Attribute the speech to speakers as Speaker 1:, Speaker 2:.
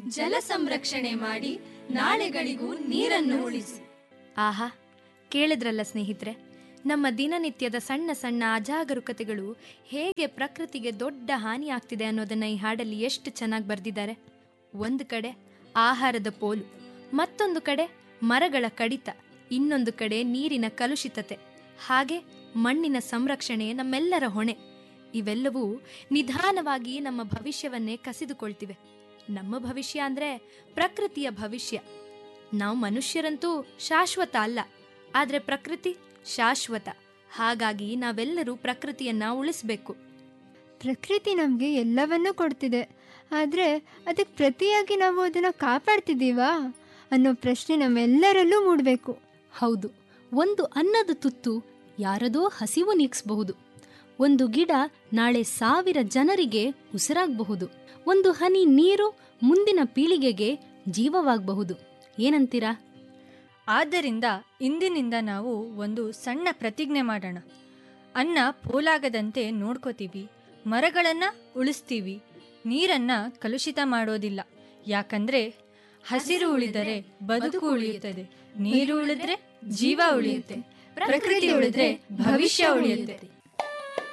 Speaker 1: ಜಲ ಸಂರಕ್ಷಣೆ ಮಾಡಿ ನಾಳೆಗಳಿಗೂ ನೀರನ್ನು ಉಳಿಸಿ
Speaker 2: ಆಹಾ ಕೇಳಿದ್ರಲ್ಲ ಸ್ನೇಹಿತರೆ ನಮ್ಮ ದಿನನಿತ್ಯದ ಸಣ್ಣ ಸಣ್ಣ ಅಜಾಗರೂಕತೆಗಳು ಹೇಗೆ ಪ್ರಕೃತಿಗೆ ದೊಡ್ಡ ಹಾನಿ ಆಗ್ತಿದೆ ಅನ್ನೋದನ್ನ ಈ ಹಾಡಲ್ಲಿ ಎಷ್ಟು ಚೆನ್ನಾಗಿ ಬರೆದಿದ್ದಾರೆ ಒಂದು ಕಡೆ ಆಹಾರದ ಪೋಲು ಮತ್ತೊಂದು ಕಡೆ ಮರಗಳ ಕಡಿತ ಇನ್ನೊಂದು ಕಡೆ ನೀರಿನ ಕಲುಷಿತತೆ ಹಾಗೆ ಮಣ್ಣಿನ ಸಂರಕ್ಷಣೆ ನಮ್ಮೆಲ್ಲರ ಹೊಣೆ ಇವೆಲ್ಲವೂ ನಿಧಾನವಾಗಿ ನಮ್ಮ ಭವಿಷ್ಯವನ್ನೇ ಕಸಿದುಕೊಳ್ತಿವೆ ನಮ್ಮ ಭವಿಷ್ಯ ಅಂದ್ರೆ ಪ್ರಕೃತಿಯ ಭವಿಷ್ಯ ನಾವು ಮನುಷ್ಯರಂತೂ ಶಾಶ್ವತ ಅಲ್ಲ ಆದ್ರೆ ಪ್ರಕೃತಿ ಶಾಶ್ವತ ಹಾಗಾಗಿ ನಾವೆಲ್ಲರೂ ಪ್ರಕೃತಿಯನ್ನ ಉಳಿಸ್ಬೇಕು
Speaker 3: ಪ್ರಕೃತಿ ನಮಗೆ ಎಲ್ಲವನ್ನೂ ಕೊಡ್ತಿದೆ ಆದರೆ ಅದಕ್ಕೆ ಪ್ರತಿಯಾಗಿ ನಾವು ಅದನ್ನು ಕಾಪಾಡ್ತಿದ್ದೀವಾ ಅನ್ನೋ ಪ್ರಶ್ನೆ ನಮ್ಮೆಲ್ಲರಲ್ಲೂ ಮೂಡಬೇಕು
Speaker 4: ಹೌದು ಒಂದು ಅನ್ನದ ತುತ್ತು ಯಾರದೋ ಹಸಿವು ನೀಗಿಸಬಹುದು ಒಂದು ಗಿಡ ನಾಳೆ ಸಾವಿರ ಜನರಿಗೆ ಉಸಿರಾಗಬಹುದು ಒಂದು ಹನಿ ನೀರು ಮುಂದಿನ ಪೀಳಿಗೆಗೆ ಜೀವವಾಗಬಹುದು ಏನಂತೀರಾ
Speaker 5: ಆದ್ದರಿಂದ ಇಂದಿನಿಂದ ನಾವು ಒಂದು ಸಣ್ಣ ಪ್ರತಿಜ್ಞೆ ಮಾಡೋಣ ಅನ್ನ ಪೋಲಾಗದಂತೆ ನೋಡ್ಕೋತೀವಿ ಮರಗಳನ್ನ ಉಳಿಸ್ತೀವಿ ನೀರನ್ನ ಕಲುಷಿತ ಮಾಡೋದಿಲ್ಲ ಯಾಕಂದ್ರೆ ಹಸಿರು ಉಳಿದರೆ ಬದುಕು ಉಳಿಯುತ್ತದೆ ನೀರು ಉಳಿದ್ರೆ ಜೀವ ಉಳಿಯುತ್ತೆ ಪ್ರಕೃತಿ ಉಳಿದ್ರೆ ಭವಿಷ್ಯ ಉಳಿಯುತ್ತೆ